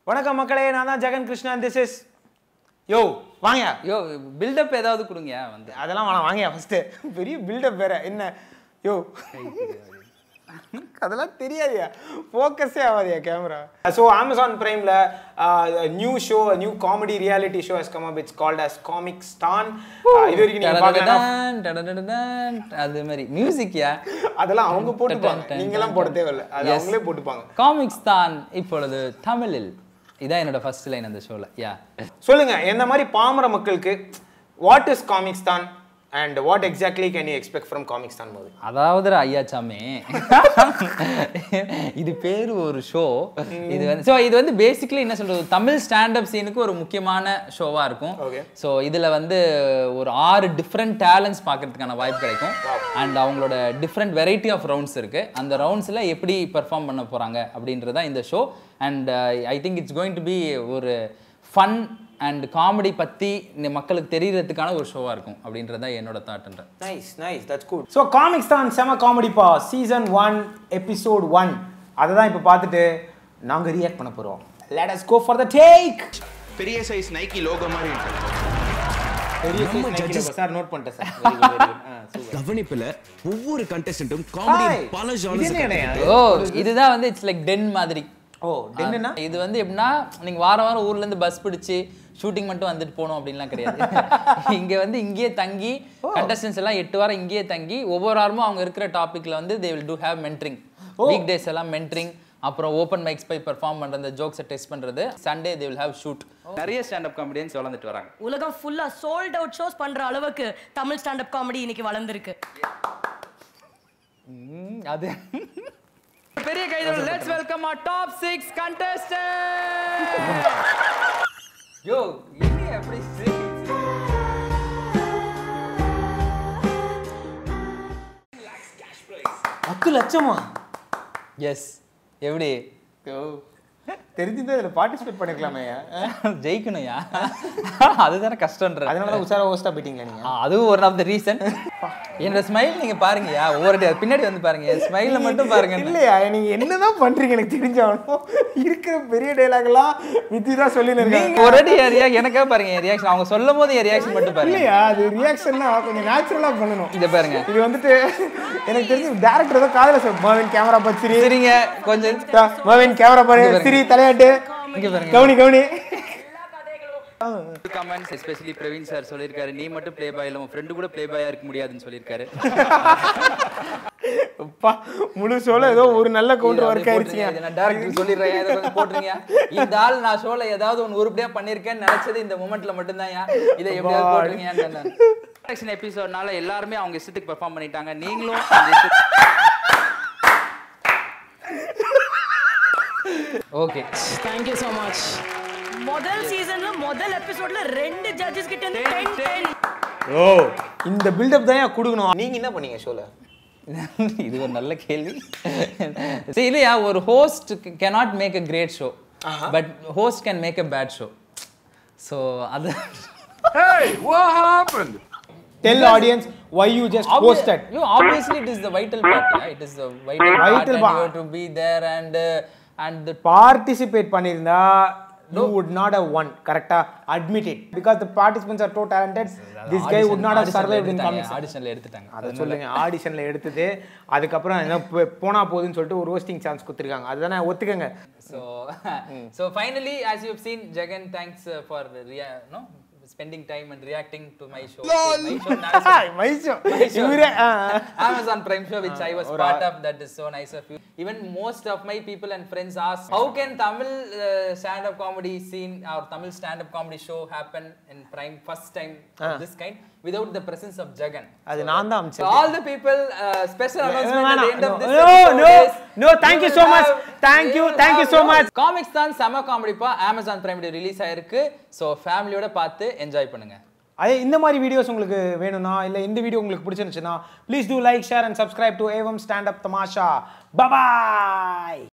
வணக்கம் மக்களே நான் தான் Jagan Krishnan this is yo வாங்க யோ பில்டப் ஏதாவது கொடுங்க வந்து அதெல்லாம் வேணாம் வாங்க ஃபஸ்ட்டு பெரிய பில்டப் வேற என்ன யோ அதெல்லாம் தெரியாதியா ஃபோக்கஸே ஆகாதியா கேமரா ஸோ அமேசான் பிரைமில் new show new comedy reality show has come up it's called as Comicstaan இது வரைக்கும் நீங்கள் பார்க்கலாம் டடடடன், டடடடன், அது மாதிரி மியூசிக்யா அதெல்லாம் அவங்க போட்டுப்பாங்க டன், டன், நீங்களாம் போட தேவையில்ல அது Yes. அவங்களே போட்டுப்பாங்க காமிக்ஸ் தான் இப்பொழுது தமிழில் இதான் என்னோட ஃபர்ஸ்ட் லைன் அந்த ஷோல யா சொல்லுங்க எந்த மாதிரி பாமர மக்களுக்கு what is Comicstaan and what exactly can you expect from Comicstaan movie அதாவது ஐயா சாமி இது பேர் ஒரு ஷோ இது வந்து ஸோ இது வந்து பேசிக்கலி என்ன சொல்றது தமிழ் ஸ்டாண்டப் சீனுக்கு ஒரு முக்கியமான ஷோவா இருக்கும் Okay. ஸோ இதுல வந்து ஒரு ஆறு டிஃப்ரெண்ட் டேலண்ட்ஸ் பார்க்கறதுக்கான வாய்ப்பு கிடைக்கும் அண்ட் அவங்களோட டிஃப்ரெண்ட் வெரைட்டி ஆஃப் ரவுண்ட்ஸ் இருக்கு அந்த ரவுண்ட்ஸ்ல எப்படி பெர்ஃபார்ம் பண்ண போறாங்க அப்படின்றதா இந்த show and I think it's going to be ஒரு ஃபன் அண்ட் காமெடி பத்தி இந்த மக்களுக்கு தெரியறதுக்கான ஒரு ஷோவா இருக்கும் அப்படின்றதா என்னோட தாட்ன்றேன் nice nice that's good so Comicstaan செம காமெடிப்பா சீசன் ஒன் எபிசோட் ஒன் அதை தான் இப்போ பார்த்துட்டு நாங்கள் ரியாக்ட் பண்ண போகிறோம் let us go for the take பெரிய சைஸ் நைக்கி லோகோ மாதிரி இருக்கு பெரிய சார் நோட் பண்ணிட்டேன் sir Very good, very good. ஆ, super. கவனிப்புல ஒவ்வொரு கண்டஸ்டன்ட்டும் Hi. காமெடி பல இது ஜானர்ஸ் என்ன இடையா? ஓ இதுதான் வந்து இட்ஸ் லைக் டென் மாதிரி ஓ டென்னுனா இது வந்து எப்படின்னா நீங்க வாரம் வாரம் ஊர்ல இருந்து பஸ் பிடிச்சு ஷூட்டிங் மட்டும் வந்துட்டு போகணும் அப்படின்லாம் கிடையாது இங்க வந்து இங்கேயே தங்கி கண்டஸ்டன்ஸ் எல்லாம் எட்டு வாரம் இங்கேயே தங்கி ஒவ்வொரு வாரமும் அவங்க இருக்கிற டாபிக்ல வந்து they will do have mentoring weekdays எல்லாம் மென்ட்ரிங் அப்புறம் ஓப்பன் மைக்ஸ் போய் பெர்ஃபார்ம் பண்றது ஜோக்ஸை டெஸ்ட் பண்றது Sunday they will have shoot நிறைய ஸ்டாண்டப் காமெடியன்ஸ் வளர்ந்துட்டு வராங்க உலகம் ஃபுல்லா சோல்ட் அவுட் ஷோஸ் பண்ற அளவுக்கு தமிழ் ஸ்டாண்டப் காமெடி இன்னைக்கு வளர்ந்துருக்கு அது பெரிய கைதல் let's welcome our top 6 contestants yo என்ன அப்படி பத்து லட்சமா எஸ் எப்படி தெரிஞ்சிருந்தா இதில் பார்ட்டிசிபேட் பண்ணிருக்கலாமே ஜெயிக்கணும்யா அதுதானே கஷ்டன்ற அதனால தான் உஷாரா ஹோஸ்டா போயிட்டீங்களா நீங்க ஆ, அதுவும் ஒரு ஆஃப் த ரீசன் என்னோட ஸ்மைல் நீங்க பாருங்கயா ஒவ்வொரு day- பின்னாடி வந்து பாருங்க என் ஸ்மைல மட்டும் பாருங்க இல்லையா நீங்க என்னதான் பண்றீங்க எனக்கு தெரிஞ்சாலும் இருக்கிற பெரிய டைலாக் எல்லாம் வித்தி தான் சொல்லி நீங்க ஒரு அடி ரியா எனக்கா பாருங்க என் ரியாக்ஷன் அவங்க சொல்லும் போது என் ரியாக்ஷன் மட்டும் பாருங்க இல்லையா அது ரியாக்ஷன்லாம் கொஞ்சம் நேச்சுரலா பண்ணணும் இத பாருங்க இது வந்துட்டு எனக்கு தெரிஞ்சு டேரக்டர் ஏதோ காதல சார் மோவின் கேமரா பாரு சிரி சரிங்க கொஞ்சம் மோவின் கேமரா பாரு சிரி தலையாட்டு இங்க பாருங்க கவுனி கவுனி கமெண்ட்ஸ் எஸ்பெஷலி பிரவீன் சார் சொல்லியிருக்காரு நீ மட்டும் ப்ளே பாய் இல்லை உன் ஃப்ரெண்டு கூட ப்ளே பாயா இருக்க முடியாதுன்னு சொல்லியிருக்காரு அப்பா முழு ஷோல ஏதோ ஒரு நல்ல கவுண்டர் ஒர்க் ஆயிருச்சுங்க இதை நான் டேரக்டர் சொல்லிடுறேன் இதை கொஞ்சம் போட்டுருங்க இந்த ஆள் நான் ஷோல ஏதாவது ஒன்று உருப்படியா பண்ணியிருக்கேன்னு நினைச்சது இந்த மூமெண்ட்ல மட்டும்தான் இதை எப்படியாவது போட்டுருங்க எபிசோட்னால எல்லாருமே அவங்க இஷ்டத்துக்கு பெர்ஃபார்ம் பண்ணிட்டாங்க நீங்களும் ஓகே தேங்க்யூ ஸோ மச் முதல் சீசன்ல முதல் எபிசோட்ல ரெண்டு ஜட்ஜஸ் கிட்ட இருந்து டென் டென் ஓ இந்த பில்டப் தான் ஏன் கொடுக்கணும் நீங்க என்ன பண்ணீங்க ஷோல இது ஒரு நல்ல கேள்வி சரி இல்லையா ஒரு host cannot make a great show but host can make a bad show so அது tell audience why you just posted You obviously it is the vital part. Yeah? It is the vital, part, Vital and part. you have to be there and uh, and the participate பண்ணியிருந்தா you would not have won கரெக்டா admit it because the participants are too talented this guy would not have survived in comics ஆடிஷன்ல எடுத்துட்டாங்க அதை சொல்லுங்க ஆடிஷன்ல எடுத்தது அதுக்கப்புறம் என்ன போ- போனா போகுதுன்னு சொல்லிட்டு ஒரு ரோஸ்டிங் சான்ஸ் கொடுத்துருக்காங்க அதுதானே ஒத்துக்கங்க So so finally as you have seen Jagan thanks uh, for rea- no spending time and reacting to my show. My show Naras- மைசம் My show. இவரே ஆ, ஆ. Amazon Prime show, which I was part of. That is so nice of you. Even most of my people and friends ask, how can Tamil uh, stand-up comedy scene or Tamil stand-up comedy show happen in Prime first time of this kind without the presence of Jagan? அது நான் தான் So அமிச்சேன் all the people, uh, special announcement at the end of this No, episode no, is no, thank you so will much. have- Thank you, will thank you have so no- much. Comics தான் செம காமெடிப்பா Amazon prime release ஆயிருக்கு so ஃபேமிலியோட பார்த்து enjoy பண்ணுங்க அதே இந்த மாதிரி வீடியோஸ் உங்களுக்கு வேணும்னா இல்லை இந்த வீடியோ உங்களுக்கு பிடிச்சிருந்துச்சுன்னா please do like share and subscribe to Evam stand up Tamasha bye bye